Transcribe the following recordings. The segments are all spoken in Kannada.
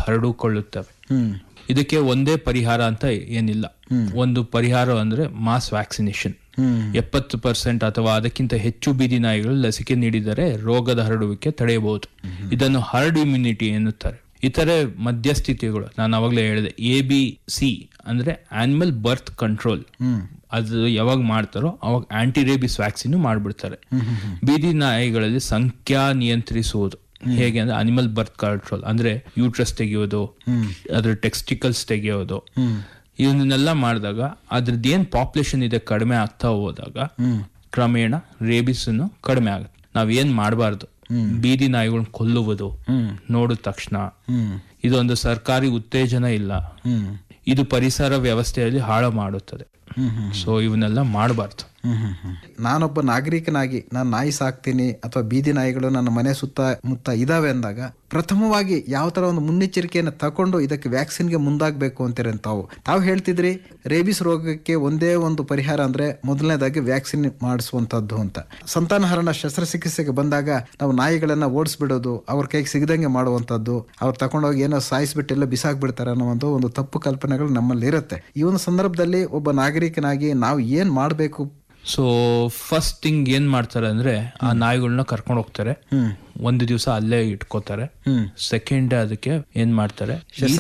ಹರಡಿಕೊಳ್ಳುತ್ತವೆ ಹ್ಮ್ ಇದಕ್ಕೆ ಒಂದೇ ಪರಿಹಾರ ಅಂತ ಏನಿಲ್ಲ ಒಂದು ಪರಿಹಾರ ಅಂದ್ರೆ ಮಾಸ್ ವ್ಯಾಕ್ಸಿನೇಷನ್ ಹ್ಮ್ ಎಪ್ಪತ್ತು ಪರ್ಸೆಂಟ್ ಅಥವಾ ಅದಕ್ಕಿಂತ ಹೆಚ್ಚು ಬೀದಿ ನಾಯಿಗಳು ಲಸಿಕೆ ನೀಡಿದರೆ ರೋಗದ ಹರಡುವಿಕೆ ತಡೆಯಬಹುದು ಇದನ್ನು ಹರ್ಡ್ ಇಮ್ಯುನಿಟಿ ಎನ್ನುತ್ತಾರೆ ಇತರೆ ಮಧ್ಯಸ್ಥಿತಿಗಳು ನಾನು ಅವಾಗಲೇ ಹೇಳಿದೆ ಎ ಬಿ ಸಿ ಅಂದ್ರೆ ಆನಿಮಲ್ ಬರ್ತ್ ಕಂಟ್ರೋಲ್ ಅದು ಯಾವಾಗ ಮಾಡ್ತಾರೋ ಅವಾಗ ಆಂಟಿ ರೇಬಿಸ್ ವ್ಯಾಕ್ಸಿನ್ ಮಾಡ್ಬಿಡ್ತಾರೆ ಬೀದಿ ನಾಯಿಗಳಲ್ಲಿ ಸಂಖ್ಯಾ ನಿಯಂತ್ರಿಸುವುದು ಹೇಗೆ ಅಂದ್ರೆ ಅನಿಮಲ್ ಬರ್ತ್ ಕಂಟ್ರೋಲ್ ಅಂದ್ರೆ ಯೂಟ್ರಸ್ ತೆಗೆಯೋದು ಅದ್ರ ಟೆಕ್ಸ್ಟಿಕಲ್ಸ್ ತೆಗೆಯೋದು ಇವನ್ನೆಲ್ಲ ಮಾಡಿದಾಗ ಅದ್ರದ್ದು ಏನ್ ಪಾಪ್ಯುಲೇಷನ್ ಇದೆ ಕಡಿಮೆ ಆಗ್ತಾ ಹೋದಾಗ ಕ್ರಮೇಣ ರೇಬಿಸ್ ಕಡಿಮೆ ಆಗುತ್ತೆ ನಾವ್ ಏನ್ ಮಾಡಬಾರ್ದು ಬೀದಿ ನಾಯಿಗಳನ್ನ ಕೊಲ್ಲುವುದು ನೋಡಿದ ತಕ್ಷಣ ಇದೊಂದು ಸರ್ಕಾರಿ ಉತ್ತೇಜನ ಇಲ್ಲ ಇದು ಪರಿಸರ ವ್ಯವಸ್ಥೆಯಲ್ಲಿ ಹಾಳು ಮಾಡುತ್ತದೆ ಸೊ ಇವನ್ನೆಲ್ಲ ಮಾಡಬಾರ್ದು ನಾನೊಬ್ಬ ನಾಗರಿಕನಾಗಿ ನಾನು ನಾಯಿ ಸಾಕ್ತೀನಿ ಅಥವಾ ಬೀದಿ ನಾಯಿಗಳು ನನ್ನ ಮನೆ ಸುತ್ತ ಮುತ್ತ ಇದಾವೆ ಅಂದಾಗ ಪ್ರಥಮವಾಗಿ ಯಾವ ತರ ಒಂದು ಮುನ್ನೆಚ್ಚರಿಕೆಯನ್ನು ತಕೊಂಡು ಇದಕ್ಕೆ ವ್ಯಾಕ್ಸಿನ್ಗೆ ಮುಂದಾಗಬೇಕು ಅಂತೀರ ತಾವು ತಾವು ಹೇಳ್ತಿದ್ರಿ ರೇಬಿಸ್ ರೋಗಕ್ಕೆ ಒಂದೇ ಒಂದು ಪರಿಹಾರ ಅಂದ್ರೆ ಮೊದಲನೇದಾಗಿ ವ್ಯಾಕ್ಸಿನ್ ಮಾಡಿಸುವಂತದ್ದು ಅಂತ ಸಂತಾನಹರಣ ಶಸ್ತ್ರಚಿಕಿತ್ಸೆಗೆ ಬಂದಾಗ ನಾವು ನಾಯಿಗಳನ್ನ ಓಡಿಸ್ಬಿಡೋದು ಅವ್ರ ಕೈಗೆ ಸಿಗದಂಗೆ ಮಾಡುವಂತದ್ದು ಅವ್ರು ತಗೊಂಡೋಗಿ ಏನೋ ಸಾಯಿಸ್ಬಿಟ್ಟು ಎಲ್ಲ ಬಿಸಾಕ್ಬಿಡ್ತಾರೆ ಅನ್ನೋ ಒಂದು ಒಂದು ತಪ್ಪು ಕಲ್ಪನೆಗಳು ನಮ್ಮಲ್ಲಿ ಇರುತ್ತೆ ಈ ಒಂದು ಸಂದರ್ಭದಲ್ಲಿ ಒಬ್ಬ ನಾಗರಿಕನಾಗಿ ನಾವು ಏನ್ ಮಾಡಬೇಕು ಸೊ ಫಸ್ಟ್ ಥಿಂಗ್ ಏನ್ ಮಾಡ್ತಾರೆ ಅಂದ್ರೆ ಆ ನಾಯಿಗಳನ್ನ ಕರ್ಕೊಂಡು ಹೋಗ್ತಾರೆ ಒಂದು ದಿವಸ ಅಲ್ಲೇ ಇಟ್ಕೋತಾರೆ ಸೆಕೆಂಡ್ ಅದಕ್ಕೆ ಏನ್ ಮಾಡ್ತಾರೆ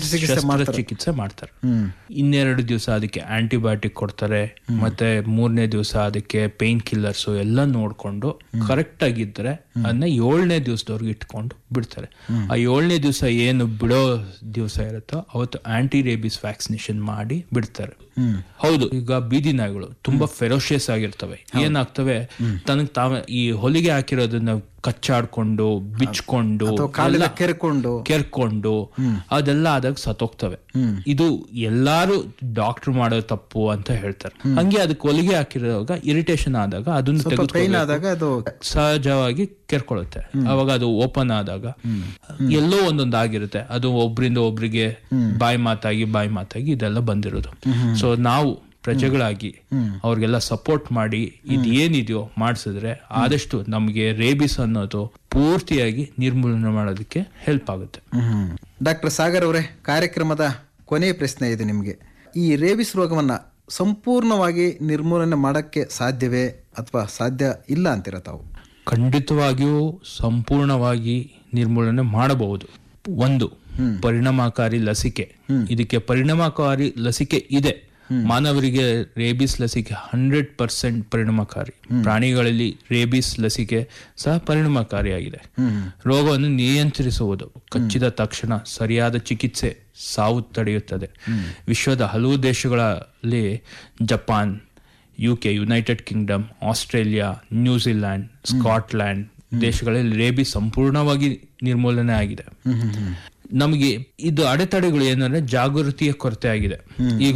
ಚಿಕಿತ್ಸೆ ಮಾಡ್ತಾರೆ ಇನ್ನೆರಡು ದಿವಸ ಅದಕ್ಕೆ ಆಂಟಿಬಯೋಟಿಕ್ ಕೊಡ್ತಾರೆ ಮತ್ತೆ ಮೂರನೇ ದಿವಸ ಅದಕ್ಕೆ ಪೇನ್ ಕಿಲ್ಲರ್ಸ್ ಎಲ್ಲ ನೋಡ್ಕೊಂಡು ಕರೆಕ್ಟ್ ಆಗಿದ್ರೆ ಅದನ್ನ ಏಳನೇ ದಿವಸದವ್ರಿಗೆ ಇಟ್ಕೊಂಡು ಬಿಡ್ತಾರೆ ಆ ಏಳನೇ ದಿವಸ ಏನು ಬಿಡೋ ದಿವಸ ಇರುತ್ತೋ ಅವತ್ತು ಆಂಟಿ ರೇಬಿಸ್ ವ್ಯಾಕ್ಸಿನೇಷನ್ ಮಾಡಿ ಬಿಡ್ತಾರೆ ಹೌದು ಈಗ ಬೀದಿ ನಾಯಿಗಳು ತುಂಬಾ ಫೆರೋಷಿಯಸ್ ಆಗಿರ್ತವೆ ಏನಾಗ್ತವೆ ತನಗ್ ತಾವ ಈ ಹೊಲಿಗೆ ಹಾಕಿರೋದನ್ನ ಕಚ್ಚಾಡ್ಕೊಂಡು ಬಿಚ್ಕೊಂಡು ಕಾಲಿಗೆ ಕೆರ್ಕೊಂಡು ಕೆರ್ಕೊಂಡು ಅದೆಲ್ಲ ಆದಾಗ ಸತ್ತೋಗ್ತವೆ ಇದು ಎಲ್ಲಾರು ಡಾಕ್ಟರ್ ಮಾಡೋ ತಪ್ಪು ಅಂತ ಹೇಳ್ತಾರೆ ಹಂಗೆ ಅದಕ್ಕೆ ಹೊಲಿಗೆ ಹಾಕಿರುವಾಗ ಇರಿಟೇಷನ್ ಆದಾಗ ಅದನ್ನ ಪೈನ್ ತೆಗೆದು ಆದಾಗ ಅದು ಸಹಜವಾಗಿ ಕೆರ್ಕೊಳ್ಳುತ್ತೆ ಅವಾಗ ಅದು ಓಪನ್ ಆದಾಗ ಎಲ್ಲೋ ಒಂದೊಂದು ಆಗಿರುತ್ತೆ ಅದು ಒಬ್ರಿಂದ ಒಬ್ರಿಗೆ ಬಾಯಿ ಮಾತಾಗಿ ಬಾಯಿ ಮಾತಾಗಿ ಇದೆಲ್ಲ ಬಂದಿರೋದು ಸೊ ನಾವು ಪ್ರಜೆಗಳಾಗಿ ಅವ್ರಿಗೆಲ್ಲ ಸಪೋರ್ಟ್ ಮಾಡಿ ಇದು ಏನಿದೆಯೋ ಮಾಡಿಸಿದ್ರೆ ಆದಷ್ಟು ನಮಗೆ ರೇಬಿಸ್ ಅನ್ನೋದು ಪೂರ್ತಿಯಾಗಿ ನಿರ್ಮೂಲನೆ ಮಾಡೋದಕ್ಕೆ ಹೆಲ್ಪ್ ಆಗುತ್ತೆ ಡಾಕ್ಟರ್ ಸಾಗರ್ ಅವರೇ ಕಾರ್ಯಕ್ರಮದ ಕೊನೆಯ ಪ್ರಶ್ನೆ ಇದೆ ನಿಮಗೆ ಈ ರೇಬಿಸ್ ರೋಗವನ್ನ ಸಂಪೂರ್ಣವಾಗಿ ನಿರ್ಮೂಲನೆ ಮಾಡಕ್ಕೆ ಸಾಧ್ಯವೇ ಅಥವಾ ಸಾಧ್ಯ ಇಲ್ಲ ಅಂತೀರ ತಾವು ಖಂಡಿತವಾಗಿಯೂ ಸಂಪೂರ್ಣವಾಗಿ ನಿರ್ಮೂಲನೆ ಮಾಡಬಹುದು ಒಂದು ಪರಿಣಾಮಕಾರಿ ಲಸಿಕೆ ಇದಕ್ಕೆ ಪರಿಣಾಮಕಾರಿ ಲಸಿಕೆ ಇದೆ ಮಾನವರಿಗೆ ರೇಬಿಸ್ ಲಸಿಕೆ ಹಂಡ್ರೆಡ್ ಪರ್ಸೆಂಟ್ ಪರಿಣಾಮಕಾರಿ ಪ್ರಾಣಿಗಳಲ್ಲಿ ರೇಬಿಸ್ ಲಸಿಕೆ ಸಹ ಪರಿಣಾಮಕಾರಿಯಾಗಿದೆ ರೋಗವನ್ನು ನಿಯಂತ್ರಿಸುವುದು ಕಚ್ಚಿದ ತಕ್ಷಣ ಸರಿಯಾದ ಚಿಕಿತ್ಸೆ ಸಾವು ತಡೆಯುತ್ತದೆ ವಿಶ್ವದ ಹಲವು ದೇಶಗಳಲ್ಲಿ Japan UK United Kingdom Australia New Zealand Scotland ದೇಶಗಳಲ್ಲಿ ರೇಬಿ ಸಂಪೂರ್ಣವಾಗಿ ನಿರ್ಮೂಲನೆ ಆಗಿದೆ ನಮಗೆ ಇದು ಅಡೆತಡೆಗಳು ಏನಂದ್ರೆ ಜಾಗೃತಿಯ ಕೊರತೆ ಆಗಿದೆ ಈಗ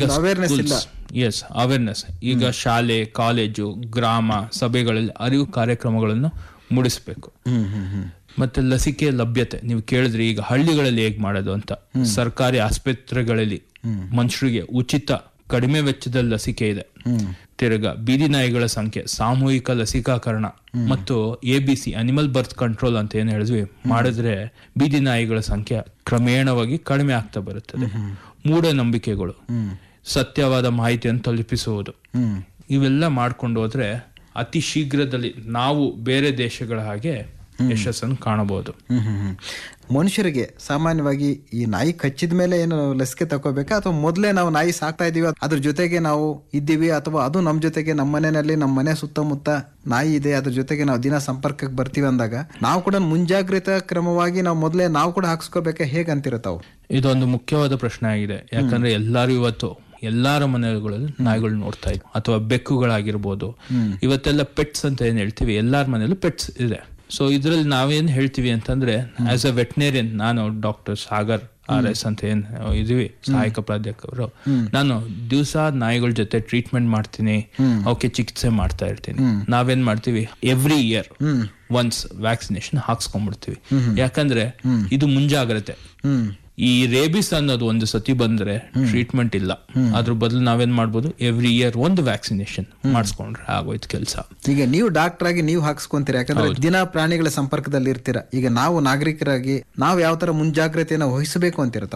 ಎಸ್ ಅವೇರ್ನೆಸ್ ಈಗ ಶಾಲೆ ಕಾಲೇಜು ಗ್ರಾಮ ಸಭೆಗಳಲ್ಲಿ ಅರಿವು ಕಾರ್ಯಕ್ರಮಗಳನ್ನು ಮೂಡಿಸಬೇಕು ಮತ್ತೆ ಲಸಿಕೆ ಲಭ್ಯತೆ ನೀವು ಕೇಳಿದ್ರಿ ಈಗ ಹಳ್ಳಿಗಳಲ್ಲಿ ಹೇಗ್ ಮಾಡೋದು ಅಂತ ಸರ್ಕಾರಿ ಆಸ್ಪತ್ರೆಗಳಲ್ಲಿ ಮನುಷ್ಯರಿಗೆ ಉಚಿತ ಕಡಿಮೆ ವೆಚ್ಚದಲ್ಲಿ ಲಸಿಕೆ ಇದೆ ತಿರ್ಗ ಬೀದಿ ನಾಯಿಗಳ ಸಂಖ್ಯೆ ಸಾಮೂಹಿಕ ಲಸಿಕಾಕರಣ ಮತ್ತು A B C animal birth control ಅಂತ ಏನ್ ಹೇಳಿದ್ವಿ ಮಾಡಿದ್ರೆ ಬೀದಿ ನಾಯಿಗಳ ಸಂಖ್ಯೆ ಕ್ರಮೇಣವಾಗಿ ಕಡಿಮೆ ಆಗ್ತಾ ಬರುತ್ತದೆ ಮೂಢನಂಬಿಕೆಗಳು ಸತ್ಯವಾದ ಮಾಹಿತಿಯನ್ನು ತಲುಪಿಸುವುದು ಇವೆಲ್ಲ ಮಾಡ್ಕೊಂಡು ಹೋದ್ರೆ ಅತಿ ಶೀಘ್ರದಲ್ಲಿ ನಾವು ಬೇರೆ ದೇಶಗಳ ಹಾಗೆ ಯಶಸ್ಸನ್ನು ಕಾಣಬಹುದು ಮನುಷ್ಯರಿಗೆ ಸಾಮಾನ್ಯವಾಗಿ ಈ ನಾಯಿ ಕಚ್ಚಿದ ಮೇಲೆ ಏನು ಲಸಿಕೆ ತಗೋಬೇಕಾ ಅಥವಾ ಮೊದಲೇ ನಾವು ನಾಯಿ ಸಾಕ್ತಾ ಇದೀವಿ ಅದ್ರ ಜೊತೆಗೆ ನಾವು ಇದ್ದೀವಿ ಅಥವಾ ಅದು ನಮ್ಮ ಜೊತೆಗೆ ನಮ್ಮ ಮನೆಯಲ್ಲಿ ನಮ್ಮ ಮನೆ ಸುತ್ತಮುತ್ತ ನಾಯಿ ಇದೆ ಅದ್ರ ಜೊತೆಗೆ ನಾವು ದಿನ ಸಂಪರ್ಕಕ್ಕೆ ಬರ್ತೀವಿ ಅಂದಾಗ ನಾವು ಕೂಡ ಮುಂಜಾಗ್ರತಾ ಕ್ರಮವಾಗಿ ನಾವು ಮೊದಲೇ ನಾವು ಕೂಡ ಹಾಕ್ಸ್ಕೋಬೇಕಾ ಹೇಗೆ ಅಂತೀರ ತಾವು ಇದೊಂದು ಮುಖ್ಯವಾದ ಪ್ರಶ್ನೆ ಆಗಿದೆ ಯಾಕಂದ್ರೆ ಎಲ್ಲಾರು ಇವತ್ತು ಎಲ್ಲಾರ ಮನೆಗಳಲ್ಲಿ ನಾಯಿಗಳು ನೋಡ್ತಾ ಇದ್ವಿ ಅಥವಾ ಬೆಕ್ಕುಗಳಾಗಿರ್ಬೋದು ಇವತ್ತೆಲ್ಲ ಪೆಟ್ಸ್ ಅಂತ ಏನ್ ಹೇಳ್ತೀವಿ ಎಲ್ಲಾರ ಮನೆಯಲ್ಲೂ ಪೆಟ್ಸ್ ಇದೆ ಸೊ ಇದ್ರಲ್ಲಿ ನಾವೇನ್ ಹೇಳ್ತೀವಿ ಅಂತಂದ್ರೆ ಆಸ್ ಅ ವೆಟನೇರಿಯನ್ ನಾನು ಡಾಕ್ಟರ್ ಸಾಗರ್ ಆರ್ ಎಸ್ ಅಂತ ಏನ್ ಇದೀವಿ ಸಹಾಯಕ ಪ್ರಾಧ್ಯಾಪಕರು ನಾನು ದಿವಸ ನಾಯಿಗಳ ಜೊತೆ ಟ್ರೀಟ್ಮೆಂಟ್ ಮಾಡ್ತೀನಿ ಅವಕ್ಕೆ ಚಿಕಿತ್ಸೆ ಮಾಡ್ತಾ ಇರ್ತೀನಿ ನಾವೇನ್ ಮಾಡ್ತೀವಿ ಎವ್ರಿ ಇಯರ್ ಒನ್ಸ್ ವ್ಯಾಕ್ಸಿನೇಷನ್ ಹಾಕ್ಸ್ಕೊಂಡ್ಬಿಡ್ತೀವಿ ಯಾಕಂದ್ರೆ ಇದು ಮುಂಜಾಗ್ರತೆ ಈ ರೇಬಿಸ್ ಅನ್ನೋದು ಒಂದು ಸತಿ ಬಂದ್ರೆ ಟ್ರೀಟ್ಮೆಂಟ್ ಇಲ್ಲ ಅದ್ರ ಬದಲು ನಾವೇನ್ ಮಾಡ್ಬೋದು ಎವ್ರಿ ಇಯರ್ ಒಂದು ವ್ಯಾಕ್ಸಿನೇಷನ್ ಮಾಡಿಸ್ಕೊಂಡ್ರೆ ಆಗೋಯ್ತು ಕೆಲಸ ಈಗ ನೀವು ಡಾಕ್ಟರ್ ಆಗಿ ನೀವು ಹಾಕ್ಸ್ಕೊಂತೀರಾ ಯಾಕಂದ್ರೆ ದಿನ ಪ್ರಾಣಿಗಳ ಸಂಪರ್ಕದಲ್ಲಿ ಇರ್ತೀರಾ ಈಗ ನಾವು ನಾಗರಿಕರಾಗಿ ನಾವು ಯಾವ ತರ ಮುಂಜಾಗ್ರತೆಯನ್ನು ವಹಿಸಬೇಕು ಅಂತೀರ ತಾವು